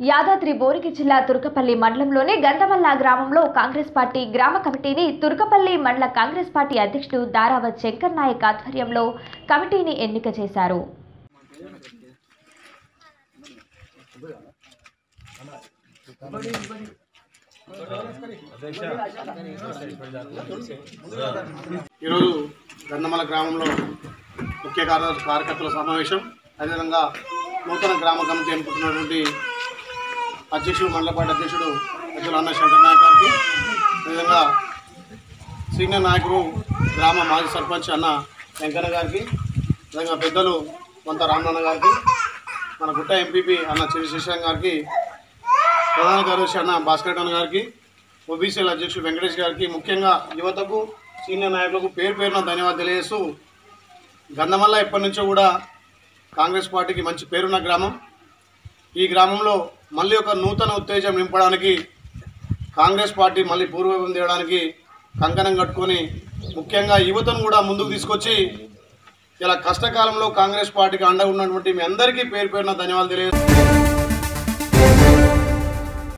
యాదాద్రి భువనగిరి జిల్లా తుర్కపల్లి మండలంలోని గంధమల్ల గ్రామంలో కాంగ్రెస్ పార్టీ గ్రామ కమిటీని తుర్కపల్లి మండల కాంగ్రెస్ పార్టీ అధ్యక్షుడు దారావత్ శంకర్ నాయక్ ఆధ్వర్యంలో కమిటీని ఎన్నిక చేశారు ఈరోజు గంధమల గ్రామంలో ముఖ్య కార్య కార్యకర్తల సమావేశం అదేవిధంగా నూతన గ్రామ కమిటీ అనుకుంటున్నటువంటి అధ్యక్షుడు మండలపాటి అధ్యక్షుడు పెద్దల అన్న శంకర్ నాయక్ గారికి అదేవిధంగా సీనియర్ నాయకుడు గ్రామ మాజీ సర్పంచ్ అన్న వెంకన్న గారికి అదేవిధంగా పెద్దలు కొంత రామనాన్న గారికి మన గుట్ట ఎంపీపీ అన్న చిరశేషం గారికి ప్రధాన కార్యదర్శి అన్న భాస్కర్ అన్న గారికి ఓబీసీల అధ్యక్షుడు వెంకటేష్ గారికి ముఖ్యంగా యువతకు సీనియర్ నాయకులకు పేరు పేరున ధన్యవాదాలు తెలియజేస్తూ గంధమల్ల ఎప్పటి నుంచో కూడా కాంగ్రెస్ పార్టీకి మంచి పేరున్న గ్రామం ఈ గ్రామంలో మళ్ళీ ఒక నూతన ఉత్తేజం నింపడానికి కాంగ్రెస్ పార్టీ మళ్ళీ పూర్వవైపు తీయడానికి కంకణం కట్టుకొని ముఖ్యంగా యువతను కూడా ముందుకు తీసుకొచ్చి ఇలా కష్టకాలంలో కాంగ్రెస్ పార్టీకి అండగా ఉన్నటువంటి మీ అందరికీ పేరు పేరున ధన్యవాదాలు తెలియజేస్తున్నాను